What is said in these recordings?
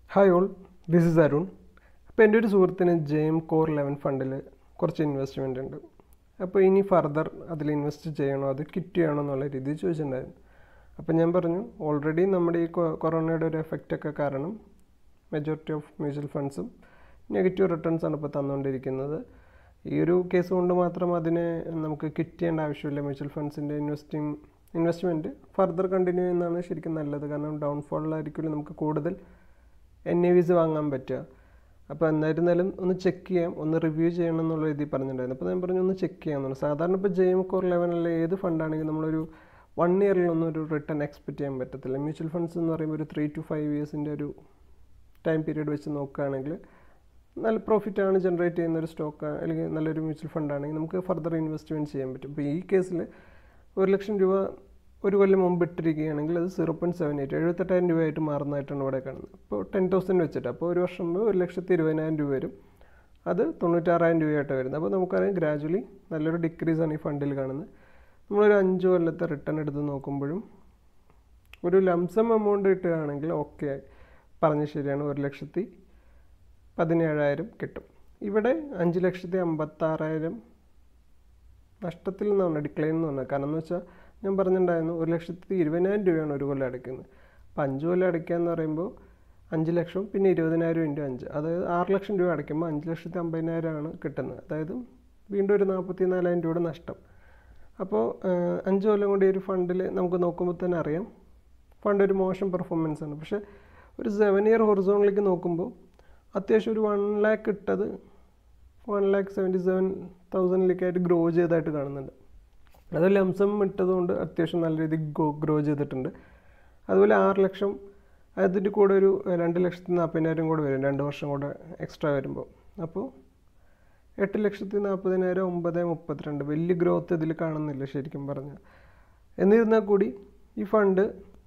hi all this is Arun അപ്പോൾ എൻ്റെ ഒരു സുഹൃത്തിന് ജെയിം കോർ ലെവൻ ഫണ്ടിൽ കുറച്ച് ഇൻവെസ്റ്റ്മെൻ്റ് ഉണ്ട് അപ്പോൾ ഇനി ഫർദർ അതിൽ ഇൻവെസ്റ്റ് ചെയ്യണോ അത് കിറ്റ് ചെയ്യണോ എന്നുള്ള രീതിയിൽ ചോദിച്ചിട്ടുണ്ടായിരുന്നു അപ്പോൾ ഞാൻ പറഞ്ഞു ഓൾറെഡി നമ്മുടെ ഈ കൊ- കൊറോണയുടെ ഒരു എഫക്റ്റ് ഒക്കെ കാരണം മെജോറിറ്റി ഓഫ് മ്യൂച്വൽ ഫണ്ട്സും നെഗറ്റീവ് റിട്ടേൺസ് ആണ് ഇപ്പോൾ തന്നുകൊണ്ടിരിക്കുന്നത് ഈ ഒരു കേസ് കൊണ്ട് മാത്രം അതിനെ നമുക്ക് കിറ്റ് ചെയ്യേണ്ട ആവശ്യമില്ല മ്യൂച്വൽ ഫണ്ട്സിൻ്റെ ഇൻവെസ്റ്റിംഗ് ഇൻവെസ്റ്റ്മെൻറ്റ് ഫർദർ കണ്ടിന്യൂ ചെയ്യുന്നതാണ് ശരിക്കും നല്ലത് കാരണം ഡൗൺഫോളിലായിരിക്കുമല്ലോ നമുക്ക് കൂടുതൽ എൻ എ വിസ് വാങ്ങാൻ പറ്റുക അപ്പോൾ എന്തായിരുന്നാലും ഒന്ന് ചെക്ക് ചെയ്യാം ഒന്ന് റിവ്യൂ ചെയ്യണം എന്നുള്ള രീതിയിൽ പറഞ്ഞിട്ടുണ്ടായിരുന്നു അപ്പോൾ ഞാൻ പറഞ്ഞു ഒന്ന് ചെക്ക് ചെയ്യാമെന്നാണ് സാധാരണ ഇപ്പോൾ ജെ എം കോർ ലെവനിലെ ഏത് ഫണ്ടാണെങ്കിലും നമ്മളൊരു വൺ ഇയറിലൊന്നും ഒരു റിട്ടേൺ എക്സ്പെക്ട് ചെയ്യാൻ പറ്റത്തില്ല മ്യൂച്വൽ ഫണ്ട്സ് എന്ന് പറയുമ്പോൾ ഒരു ത്രീ ടു ഫൈവ് ഇയേഴ്സിൻ്റെ ഒരു ടൈം പീരീഡ് വെച്ച് നോക്കുകയാണെങ്കിൽ നല്ല പ്രോഫിറ്റ് ആണ് ജനറേറ്റ് ചെയ്യുന്ന ഒരു സ്റ്റോക്ക് അല്ലെങ്കിൽ നല്ലൊരു മ്യൂച്വൽ ഫണ്ട് ആണെങ്കിൽ നമുക്ക് ഫർദർ ഇൻവെസ്റ്റ്മെൻറ്റ് ചെയ്യാൻ പറ്റും ഇപ്പോൾ ഈ കേസിൽ ഒരു ലക്ഷം രൂപ ഒരു കൊല്ലം മുമ്പ് ഇട്ടിരിക്കുകയാണെങ്കിൽ അത് സീറോ പോയിൻറ്റ് സെവൻ എയ്റ്റ് എഴുപത്തെട്ടായിരം രൂപയായിട്ട് മാറുന്നതായിട്ടാണ് ഇവിടെ കാണുന്നത് അപ്പോൾ ടെൻ തൗസൻഡ് വെച്ചിട്ട് അപ്പോൾ ഒരു വർഷം മുമ്പ് ഒരു ലക്ഷത്തി ഇരുപതിനായിരം രൂപ വരും അത് തൊണ്ണൂറ്റാറായിരം രൂപയായിട്ട് വരുന്നത് അപ്പോൾ നമുക്കറിയാം ഗ്രാജുവലി നല്ലൊരു ഡിക്രീസ് ആണ് ഈ ഫണ്ടിൽ കാണുന്നത് നമ്മളൊരു അഞ്ച് കൊല്ലത്തെ റിട്ടേൺ എടുത്ത് നോക്കുമ്പോഴും ഒരു ലംസം എമൗണ്ട് കിട്ടുകയാണെങ്കിൽ ഓക്കെ പറഞ്ഞ ശരിയാണ് ഒരു ലക്ഷത്തി പതിനേഴായിരം കിട്ടും ഇവിടെ അഞ്ച് ലക്ഷത്തി അമ്പത്താറായിരം നഷ്ടത്തിൽ നിന്നാണ് ഡിക്ലൈൻ എന്ന് പറഞ്ഞത് കാരണം എന്ന് വെച്ചാൽ ഞാൻ പറഞ്ഞിട്ടുണ്ടായിരുന്നു ഒരു ലക്ഷത്തി ഇരുപതിനായിരം രൂപയാണ് ഒരു കൊല്ലം അടയ്ക്കുന്നത് അപ്പോൾ അഞ്ച് കൊല്ലം അടയ്ക്കുക എന്ന് പറയുമ്പോൾ അഞ്ച് ലക്ഷം പിന്നെ ഇരുപതിനായിരം ഇൻറ്റു അഞ്ച് അതായത് ആറ് ലക്ഷം രൂപ അടയ്ക്കുമ്പോൾ അഞ്ച് ലക്ഷത്തി അമ്പതിനായിരമാണ് കിട്ടുന്നത് അതായത് വീണ്ടും ഒരു നാൽപ്പത്തി നാലായിരം രൂപയുടെ നഷ്ടം അപ്പോൾ അഞ്ച് കൊല്ലം കൊണ്ട് ഈ ഒരു ഫണ്ടിൽ നമുക്ക് നോക്കുമ്പോൾ തന്നെ അറിയാം ഫണ്ട് ഒരു മോശം പെർഫോമൻസ് ആണ് പക്ഷേ ഒരു സെവൻ ഇയർ ഹൊറിസോണിലേക്ക് നോക്കുമ്പോൾ അത്യാവശ്യം ഒരു വൺ ലാക്ക് ഇട്ടത് വൺ ലാക്ക് സെവൻറ്റി സെവൻ തൗസൻഡിലേക്കായിട്ട് ഗ്രോ ചെയ്തതായിട്ട് കാണുന്നുണ്ട് അത് ലംസം ഇട്ടതുകൊണ്ട് അത്യാവശ്യം നല്ല രീതിയിൽ ഗ്രോ ഗ്രോ ചെയ്തിട്ടുണ്ട് അതുപോലെ ആറ് ലക്ഷം അതിൻ്റെ കൂടെ ഒരു രണ്ട് ലക്ഷത്തി നാൽപ്പതിനായിരം കൂടെ വരും രണ്ട് വർഷം കൂടെ എക്സ്ട്രാ വരുമ്പോൾ അപ്പോൾ എട്ട് ലക്ഷത്തി നാൽപ്പതിനായിരം ഒമ്പത് മുപ്പത്തിരണ്ട് വലിയ ഗ്രോത്ത് ഇതിൽ കാണുന്നില്ല ശരിക്കും പറഞ്ഞാൽ എന്നിരുന്നാൽ കൂടി ഈ ഫണ്ട്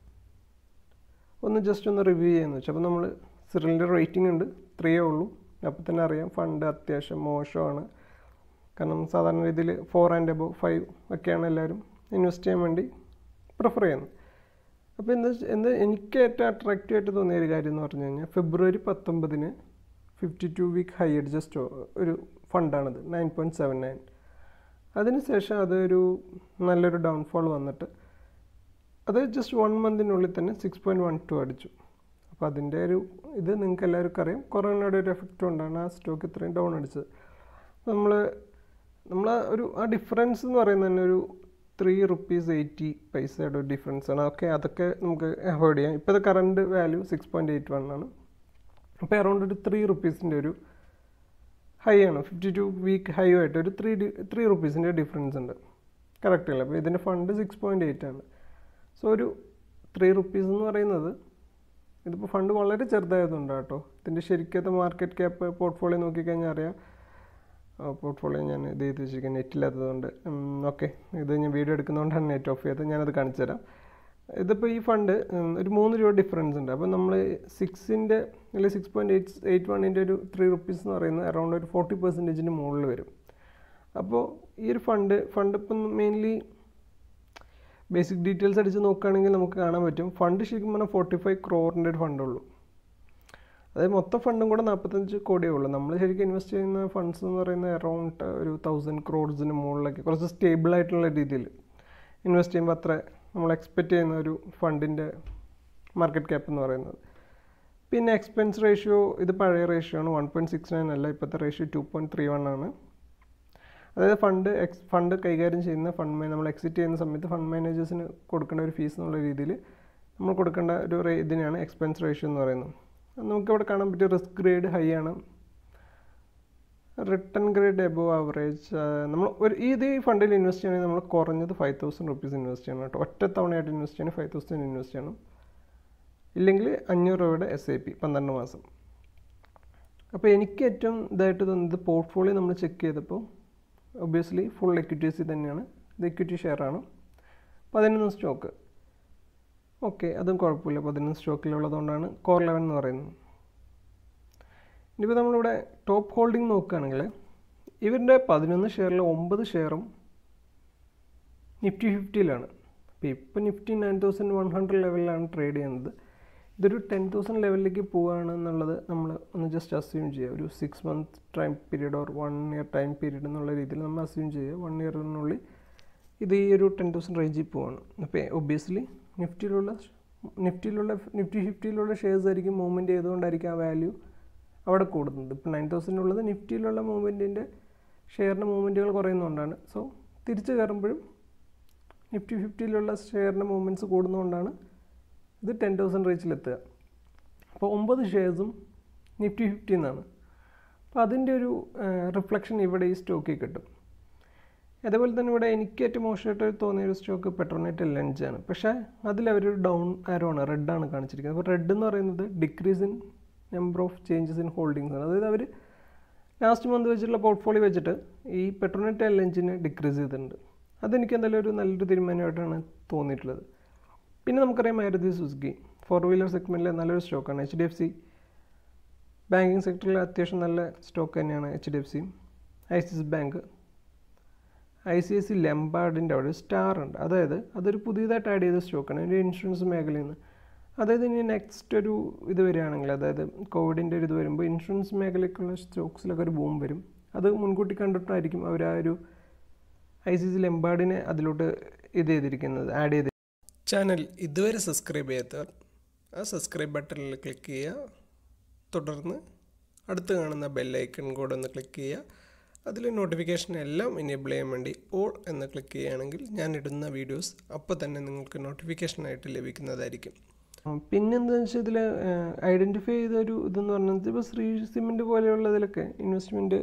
ഒന്ന് ജസ്റ്റ് ഒന്ന് റിവ്യൂ ചെയ്യാന്ന് വെച്ചാൽ അപ്പോൾ നമ്മൾ സിറിലിൻ്റെ റേറ്റിംഗ് ഉണ്ട് ത്രീയേ ഉള്ളൂ അപ്പോൾ തന്നെ അറിയാം ഫണ്ട് അത്യാവശ്യം മോശമാണ് കാരണം സാധാരണ രീതിയിൽ ഫോർ ആൻഡ് എബോ ഫൈവ് ഒക്കെയാണ് എല്ലാവരും ഇൻവെസ്റ്റ് ചെയ്യാൻ വേണ്ടി പ്രിഫർ ചെയ്യുന്നത് അപ്പോൾ എന്താ എന്താ എനിക്ക് ഏറ്റവും അട്രാക്റ്റീവ് ആയിട്ട് തോന്നിയ ഒരു കാര്യം എന്ന് പറഞ്ഞു കഴിഞ്ഞാൽ ഫെബ്രുവരി പത്തൊമ്പതിന് fifty two week high adjust ഒരു ഫണ്ടാണിത് നയൻ പോയിൻറ്റ് സെവൻ നയൻ അതിനുശേഷം അതൊരു നല്ലൊരു ഡൗൺഫോൾ വന്നിട്ട് അത് ജസ്റ്റ് വൺ മന്തിനുള്ളിൽ തന്നെ സിക്സ് പോയിൻറ്റ് വൺ ടു അടിച്ചു അപ്പോൾ അതിൻ്റെ ഒരു ഇത് നിങ്ങൾക്ക് എല്ലാവർക്കും അറിയാം കൊറോണയുടെ ഒരു എഫക്റ്റ് കൊണ്ടാണ് ആ സ്റ്റോക്ക് ഇത്രയും ഡൗൺ അടിച്ചത് നമ്മൾ നമ്മൾ ഒരു ആ ഡിഫറൻസ് എന്ന് പറയുന്നത് തന്നെ ഒരു ത്രീ റുപ്പീസ് എയ്റ്റി പൈസയുടെ ഒരു ഡിഫറൻസ് ആണ് ഓക്കെ അതൊക്കെ നമുക്ക് അവോയ്ഡ് ചെയ്യാം ഇപ്പോഴത്തെ current value six point eight one ആണ് അപ്പോൾ അറൗണ്ട് ഒരു ത്രീ റുപ്പീസിൻ്റെ ഒരു ഹൈ ആണ് ഫിഫ്റ്റി ടു വീക്ക് ഹൈ ആയിട്ട് ഒരു ത്രീ ത്രീ റുപ്പീസിൻ്റെ ഡിഫറൻസ് ഉണ്ട് കറക്റ്റ് അല്ല അപ്പോൾ ഇതിൻ്റെ ഫണ്ട് സിക്സ് പോയിൻറ്റ് എയ്റ്റ് ആണ് സോ ഒരു ത്രീ റുപ്പീസ് എന്ന് പറയുന്നത് ഇതിപ്പോൾ ഫണ്ട് വളരെ ചെറുതായതുകൊണ്ട് കേട്ടോ ഇതിൻ്റെ ശരിക്കത്തെ മാർക്കറ്റ് ക്യാപ്പ് പോർട്ട്ഫോളിയോ നോക്കിക്കഴിഞ്ഞാൽ അറിയാം പോർട്ട്ഫോളിയോ ഞാൻ ഇത് ചെയ്ത് വെച്ചിരിക്കുന്നത് നെറ്റില്ലാത്തതുകൊണ്ട് ഓക്കെ ഇത് ഞാൻ വീഡിയോ എടുക്കുന്നതുകൊണ്ടാണ് നെറ്റ് ഓഫ് ചെയ്തത് ഞാനത് കാണിച്ചു തരാം ഇതിപ്പോൾ ഈ ഫണ്ട് ഒരു മൂന്ന് രൂപ ഡിഫറൻസ് ഉണ്ട് അപ്പോൾ നമ്മൾ സിക്സിൻ്റെ അല്ലെങ്കിൽ സിക്സ് പോയിൻറ്റ് എയ്റ്റ് എയ്റ്റ് വണ്ണിൻ്റെ ഒരു ത്രീ റുപ്പീസ് എന്ന് പറയുന്നത് അറൗണ്ട് ഒരു ഫോർട്ടി പെർസെൻറ്റേജിന് മുകളിൽ വരും അപ്പോൾ ഈ ഒരു ഫണ്ട് ഫണ്ട് ഇപ്പം മെയിൻലി ബേസിക് ഡീറ്റെയിൽസ് അടിച്ച് നോക്കുകയാണെങ്കിൽ നമുക്ക് കാണാൻ പറ്റും ഫണ്ട് ശരിക്കും പറഞ്ഞാൽ ഫോർട്ടി ഫൈവ് ക്രോറിൻ്റെ ഒരു ഫണ്ടുള്ളൂ അതായത് മൊത്തം ഫണ്ടും കൂടെ നാൽപ്പത്തഞ്ച് കോടിയേ ഉള്ളൂ നമ്മൾ ശരിക്കും ഇൻവെസ്റ്റ് ചെയ്യുന്ന ഫണ്ട്സ് എന്ന് പറയുന്നത് അറൗണ്ട് ഒരു തൗസൻഡ് ക്രോഡ്സിന് മുകളിലൊക്കെ കുറച്ച് സ്റ്റേബിൾ ആയിട്ടുള്ള രീതിയിൽ ഇൻവെസ്റ്റ് ചെയ്യുമ്പോൾ അത്ര നമ്മൾ എക്സ്പെക്റ്റ് ചെയ്യുന്ന ഒരു ഫണ്ടിൻ്റെ മാർക്കറ്റ് ക്യാപ്പ് എന്ന് പറയുന്നത് പിന്നെ എക്സ്പെൻസ് റേഷ്യോ ഇത് പഴയ റേഷ്യോ ആണ് വൺ പോയിൻറ്റ് സിക്സ് നയൻ അല്ല ഇപ്പോഴത്തെ ratio two point three one ആണ് അതായത് ഫണ്ട് എക്സ് ഫണ്ട് കൈകാര്യം ചെയ്യുന്ന ഫണ്ട് മാനേ നമ്മൾ എക്സിറ്റ് ചെയ്യുന്ന സമയത്ത് ഫണ്ട് മാനേജേഴ്സിന് കൊടുക്കേണ്ട ഒരു ഫീസ് എന്നുള്ള രീതിയിൽ നമ്മൾ കൊടുക്കേണ്ട ഒരു റേ ഇതിനാണ് എക്സ്പെൻസ് റേഷ്യോ എന്ന് പറയുന്നത് അത് നമുക്കിവിടെ കാണാൻ പറ്റിയ റിസ്ക് ഗ്രേഡ് ഹൈ ആണ് റിട്ടേൺ ഗ്രേഡ് എബോവ് ആവറേജ് നമ്മൾ ഒരു ഇത് ഈ ഫണ്ടിൽ ഇൻവെസ്റ്റ് ചെയ്യണമെങ്കിൽ നമ്മൾ കുറഞ്ഞത് ഫൈവ് തൗസൻഡ് റുപ്പീസ് ഇൻവെസ്റ്റ് ചെയ്യണം കേട്ടോ ഒറ്റ തവണയായിട്ട് ഇൻവെസ്റ്റ് ചെയ്യണമെങ്കിൽ ഫൈവ് തൗസൻഡ് ഇൻവെസ്റ്റ് ചെയ്യണം ഇല്ലെങ്കിൽ അഞ്ഞൂറ് രൂപയുടെ എസ് ഐ പി പന്ത്രണ്ട് മാസം അപ്പോൾ എനിക്ക് ഏറ്റവും ഇതായിട്ട് തോന്നുന്നത് പോർട്ട്ഫോളിയോ നമ്മൾ ചെക്ക് ചെയ്തപ്പോൾ ഒബ്വിയസ്ലി ഫുൾ എക്വിറ്റീസ് തന്നെയാണ് ഇത് എക്വിറ്റി ഷെയറാണ് പതിനൊന്ന് സ്റ്റോക്ക് ഓക്കെ അതും കുഴപ്പമില്ല പതിനൊന്ന് സ്റ്റോക്കിലുള്ളതുകൊണ്ടാണ് കോർ ലെവൻ എന്ന് പറയുന്നത് ഇനിയിപ്പോൾ നമ്മളിവിടെ ടോപ്പ് ഹോൾഡിംഗ് നോക്കുകയാണെങ്കിൽ ഇവരുടെ പതിനൊന്ന് ഷെയറിൽ ഒമ്പത് ഷെയറും നിഫ്റ്റി ഫിഫ്റ്റിയിലാണ് അപ്പോൾ ഇപ്പോൾ Nifty nine thousand one hundred ലെവലിലാണ് ട്രേഡ് ചെയ്യുന്നത് ഇതൊരു ടെൻ തൗസൻഡ് ലെവലിലേക്ക് പോവുകയാണെന്നുള്ളത് നമ്മൾ ഒന്ന് ജസ്റ്റ് അസ്യൂം ചെയ്യുക ഒരു six month time period or one year time period എന്നുള്ള രീതിയിൽ നമ്മൾ അസ്യൂം ചെയ്യുക വൺ ഇയറിനുള്ളിൽ ഇത് ഈ ഒരു ടെൻ തൗസൻഡ് റേഞ്ചിൽ പോവാണ് അപ്പോൾ ഒബ്വിയസ്ലി നിഫ്റ്റിയിലുള്ള നിഫ്റ്റിയിലുള്ള നിഫ്റ്റി ഫിഫ്റ്റിയിലുള്ള ഷെയർസ് ആയിരിക്കും മൂവ്മെൻറ്റ് ചെയ്തുകൊണ്ടായിരിക്കും ആ വാല്യൂ അവിടെ കൂടുന്നത് ഇപ്പോൾ നയൻ തൗസൻഡിനുള്ളത് നിഫ്റ്റിയിലുള്ള മൂവ്മെൻറ്റിൻ്റെ ഷെയറിൻ്റെ മൂവ്മെൻറ്റുകൾ കുറയുന്നതുകൊണ്ടാണ് സോ തിരിച്ച് കയറുമ്പോഴും നിഫ്റ്റി ഫിഫ്റ്റിയിലുള്ള ഷെയറിൻ്റെ മൂവ്മെൻറ്റ്സ് കൂടുന്നതുകൊണ്ടാണ് ഇത് ടെൻ തൗസൻഡ് റേഞ്ചിലെത്തുക അപ്പോൾ ഒമ്പത് ഷെയർസും നിഫ്റ്റി ഫിഫ്റ്റി എന്നാണ് അപ്പോൾ അതിൻ്റെ ഒരു റിഫ്ലക്ഷൻ ഇവിടെ ഈ സ്റ്റോക്കിൽ കിട്ടും അതേപോലെ തന്നെ ഇവിടെ എനിക്ക് ഏറ്റവും മോശമായിട്ട് തോന്നിയ ഒരു സ്റ്റോക്ക് പെട്രോനെറ്റ് ലഞ്ച് ആണ് പക്ഷേ അതിലവരൊരു ഡൗൺ ആരോ ആണ് റെഡാണ് കാണിച്ചിരിക്കുന്നത് അപ്പോൾ റെഡ് എന്ന് പറയുന്നത് decrease in number of changes in holdings ആണ് അതായത് അവർ ലാസ്റ്റ് മന്ത് വെച്ചിട്ടുള്ള പോർട്ട്ഫോളിയോ വെച്ചിട്ട് ഈ പെട്രോനെറ്റ് ലഞ്ചിന് ഡിക്രീസ് ചെയ്തിട്ടുണ്ട് അതെനിക്ക് എന്തായാലും ഒരു നല്ലൊരു തീരുമാനമായിട്ടാണ് തോന്നിയിട്ടുള്ളത് പിന്നെ നമുക്കറിയാം മാരുതി സുസുക്കി ഫോർ വീലർ സെഗ്മെൻറ്റിലെ നല്ലൊരു സ്റ്റോക്കാണ് H D F C banking സെക്ടറിൽ അത്യാവശ്യം നല്ല സ്റ്റോക്ക് തന്നെയാണ് എച്ച് ഡി എഫ് സി ഐസിസ് bank I C I C ലെമ്പാർഡിൻ്റെ അവിടെ സ്റ്റാർ ഉണ്ട് അതായത് അതൊരു പുതിയതായിട്ട് ആഡ് ചെയ്ത സ്റ്റോക്കാണ് ഒരു ഇൻഷുറൻസ് മേഖലയിൽ നിന്ന് അതായത് ഇനി നെക്സ്റ്റ് ഒരു ഇത് വരികയാണെങ്കിൽ അതായത് കോവിഡിൻ്റെ ഒരു ഇത് വരുമ്പോൾ ഇൻഷുറൻസ് മേഖലയ്ക്കുള്ള സ്റ്റോക്സിലൊക്കെ ഒരു ബൂം വരും അത് മുൻകൂട്ടി കണ്ടിട്ടായിരിക്കും അവർ ആ ഒരു ഐ സി സി ലെമ്പാർഡിനെ അതിലോട്ട് ഇത് ചെയ്തിരിക്കുന്നത് ആഡ് ചെയ്ത് ചാനൽ ഇതുവരെ സബ്സ്ക്രൈബ് ചെയ്യാത്തവർ ആ സബ്സ്ക്രൈബ് ബട്ടണിൽ ക്ലിക്ക് ചെയ്യുക തുടർന്ന് അടുത്ത് കാണുന്ന ബെല്ലൈക്കൺ കൂടെ ഒന്ന് ക്ലിക്ക് ചെയ്യുക അതിൽ നോട്ടിഫിക്കേഷൻ എല്ലാം എനേബിൾ ചെയ്യാൻ വേണ്ടി ഓൾ എന്ന് ക്ലിക്ക് ചെയ്യുകയാണെങ്കിൽ ഞാൻ ഇടുന്ന വീഡിയോസ് അപ്പോൾ തന്നെ നിങ്ങൾക്ക് നോട്ടിഫിക്കേഷനായിട്ട് ലഭിക്കുന്നതായിരിക്കും പിന്നെന്താണെന്ന് വെച്ചാൽ ഇതിൽ ഐഡൻറ്റിഫൈ ചെയ്ത ഒരു ഇതെന്ന് പറഞ്ഞാൽ ഇപ്പോൾ ശ്രീ സിമെൻറ്റ് പോലെയുള്ളതിലൊക്കെ ഇൻവെസ്റ്റ്മെൻറ്റ്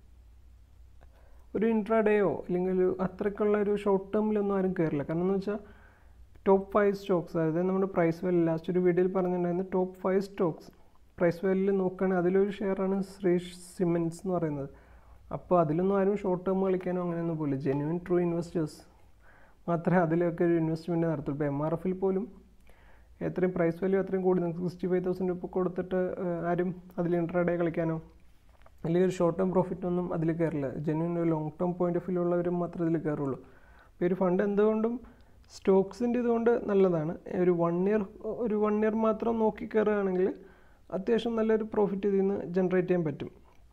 ഒരു ഇൻട്രാഡേയോ അല്ലെങ്കിൽ ഒരു അത്രയ്ക്കുള്ള ഒരു ഷോർട്ട് ടേമിലൊന്നും ആരും കയറില്ല കാരണം എന്ന് വെച്ചാൽ ടോപ്പ് ഫൈവ് സ്റ്റോക്സ് അതായത് നമ്മുടെ പ്രൈസ് വാല്യൂ ലാസ്റ്റ് ഒരു വീഡിയോയിൽ പറഞ്ഞിട്ടുണ്ടായിരുന്നു top five stocks price value നോക്കുകയാണെങ്കിൽ അതിലൊരു ഷെയറാണ് ശ്രീ സിമെൻറ്റ്സ് എന്ന് പറയുന്നത് അപ്പോൾ അതിലൊന്നും ആരും ഷോർട്ട് ടേം കളിക്കാനോ അങ്ങനെയൊന്നും പോലും ജെന്യുവൻ ട്രൂ ഇൻവെസ്റ്റേഴ്സ് മാത്രമേ അതിലൊക്കെ ഒരു ഇൻവെസ്റ്റ്മെൻറ്റ് നടത്തുള്ളൂ ഇപ്പോൾ എം ആർ എഫിൽ പോലും എത്രയും പ്രൈസ് വാല്യൂ അത്രയും കൂടി നിങ്ങൾക്ക് സിക്സ്റ്റി ഫൈവ് തൗസൻഡ് രൂപ കൊടുത്തിട്ട് ആരും അതിൽ ഇൻട്രാഡേ കളിക്കാനോ അല്ലെങ്കിൽ ഒരു ഷോർട്ട് ടേം പ്രോഫിറ്റ് ഒന്നും അതിൽ കയറില്ല ജെന്യുവൻ ഒരു long term point of view ഉള്ളവരും മാത്രമേ ഇതിൽ കയറുള്ളൂ അപ്പോൾ ഒരു ഫണ്ട് എന്തുകൊണ്ടും സ്റ്റോക്സിൻ്റെ ഇതുകൊണ്ട് നല്ലതാണ് ഒരു വൺ ഇയർ ഒരു വൺ ഇയർ മാത്രം നോക്കി കയറുകയാണെങ്കിൽ അത്യാവശ്യം നല്ലൊരു പ്രോഫിറ്റ് ഇതിൽ നിന്ന് ജനറേറ്റ് ചെയ്യാൻ പറ്റും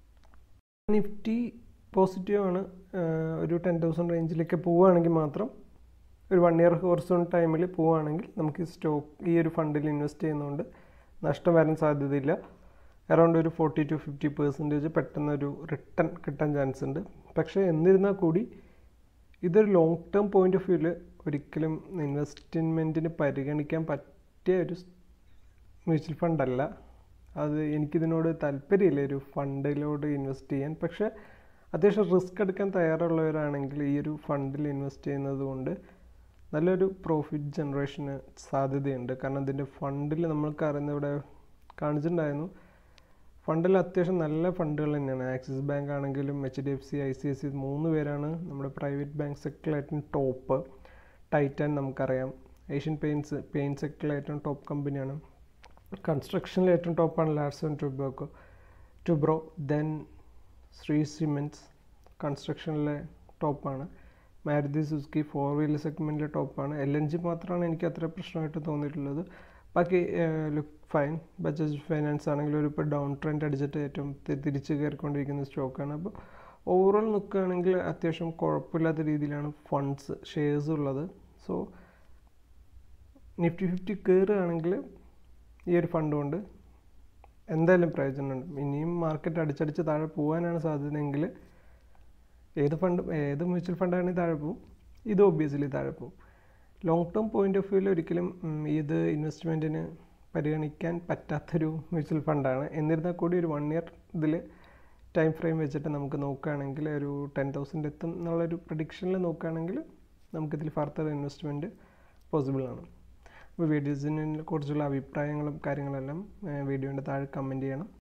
നിഫ്റ്റി പോസിറ്റീവ് ആണ് ഒരു ടെൻ തൗസൻഡ് റേഞ്ചിലേക്ക് പോവുകയാണെങ്കിൽ മാത്രം ഒരു വൺ ഇയർ ഹോർസോൺ ടൈമിൽ പോവുകയാണെങ്കിൽ നമുക്ക് ഈ സ്റ്റോക്ക് ഈ ഒരു ഫണ്ടിൽ ഇൻവെസ്റ്റ് ചെയ്യുന്നതുകൊണ്ട് നഷ്ടം വരാൻ സാധ്യതയില്ല അറൗണ്ട് ഒരു ഫോർട്ടി ടു ഫിഫ്റ്റി പെർസെൻറ്റേജ് പെട്ടെന്നൊരു റിട്ടേൺ കിട്ടാൻ ചാൻസ് ഉണ്ട് പക്ഷേ എന്നിരുന്നാൽ കൂടി ഇതൊരു ലോങ് ടേം പോയിന്റ് ഓഫ് വ്യൂവിൽ ഒരിക്കലും ഇൻവെസ്റ്റ്മെൻറ്റിന് പരിഗണിക്കാൻ പറ്റിയ ഒരു മ്യൂച്വൽ ഫണ്ടല്ല അത് എനിക്കിതിനോട് താല്പര്യമില്ല ഒരു ഫണ്ടിലോട് ഇൻവെസ്റ്റ് ചെയ്യാൻ പക്ഷേ അത്യാവശ്യം റിസ്ക് എടുക്കാൻ തയ്യാറുള്ളവരാണെങ്കിൽ ഈ ഒരു ഫണ്ടിൽ ഇൻവെസ്റ്റ് ചെയ്യുന്നത് കൊണ്ട് നല്ലൊരു പ്രോഫിറ്റ് ജനറേഷന് സാധ്യതയുണ്ട് കാരണം ഇതിൻ്റെ ഫണ്ടിൽ നമ്മൾക്ക് അറിയുന്ന ഇവിടെ കാണിച്ചിട്ടുണ്ടായിരുന്നു ഫണ്ടിൽ അത്യാവശ്യം നല്ല ഫണ്ടുകൾ തന്നെയാണ് ആക്സിസ് ബാങ്ക് ആണെങ്കിലും H D F C I C I C മൂന്ന് പേരാണ് നമ്മുടെ പ്രൈവറ്റ് ബാങ്ക് സെക്ടറിൽ ഏറ്റവും ടോപ്പ് ടൈറ്റാൻ നമുക്കറിയാം ഏഷ്യൻ പെയിൻസ് പെയിൻ സെക്ടറിലെ ഏറ്റവും ടോപ്പ് കമ്പനിയാണ് കൺസ്ട്രക്ഷനിൽ ഏറ്റവും ടോപ്പാണ് ലാർസൺ ടുബ്രോക്കോ ടുബ്രോ ദെൻ ശ്രീ സിമെൻറ്റ്സ് കൺസ്ട്രക്ഷനിലെ ടോപ്പാണ് മാരുതി സുസുക്കി ഫോർ വീലർ സെഗ്മെൻറ്റിലെ ടോപ്പാണ് എൽ എൻ ജി മാത്രമാണ് എനിക്ക് അത്ര പ്രശ്നമായിട്ട് തോന്നിയിട്ടുള്ളത് ബാക്കി ലുക്ക് ഫൈൻ ബജാജ് ഫൈനാൻസ് ആണെങ്കിലും ഒരു ഇപ്പോൾ ഡൗൺ ട്രെൻഡ് അടിച്ചിട്ട് ഏറ്റവും തിരിച്ച് കയറിക്കൊണ്ടിരിക്കുന്ന സ്റ്റോക്കാണ് അപ്പോൾ ഓവറോൾ നോക്കുകയാണെങ്കിൽ അത്യാവശ്യം കുഴപ്പമില്ലാത്ത രീതിയിലാണ് ഫണ്ട്സ് ഷെയർസ് ഉള്ളത് സോ നിഫ്റ്റി ഫിഫ്റ്റി കയറുകയാണെങ്കിൽ ഈ ഒരു ഫണ്ട് കൊണ്ട് എന്തായാലും പ്രയോജനമുണ്ട് ഇനിയും മാർക്കറ്റ് അടിച്ചടിച്ച് താഴെ പോകാനാണ് സാധ്യതയെങ്കിൽ ഏത് ഫണ്ട് ഏത് മ്യൂച്വൽ ഫണ്ടാണെങ്കിൽ താഴെ പോകും ഇത് ഒബ്വിയസ്ലി താഴെ പോകും ലോങ് ടേം പോയിന്റ് ഓഫ് വ്യൂവിൽ ഒരിക്കലും ഇത് ഇൻവെസ്റ്റ്മെൻറ്റിന് പരിഗണിക്കാൻ പറ്റാത്തൊരു മ്യൂച്വൽ ഫണ്ടാണ് എന്നിരുന്നാൽ കൂടി ഒരു വൺ ഇയർ ഇതിൽ ടൈം ഫ്രെയിം വെച്ചിട്ട് നമുക്ക് നോക്കുകയാണെങ്കിൽ ഒരു ടെൻ തൗസൻഡ് എത്തും എന്നുള്ളൊരു പ്രഡിക്ഷനിൽ നോക്കുകയാണെങ്കിൽ നമുക്കിതിൽ ഫർദർ ഇൻവെസ്റ്റ്മെൻറ്റ് പോസിബിൾ ആണ് അപ്പോൾ വീഡിയോസിനെ കുറിച്ചുള്ള അഭിപ്രായങ്ങളും കാര്യങ്ങളെല്ലാം വീഡിയോൻ്റെ താഴെ കമൻറ്റ് ചെയ്യണം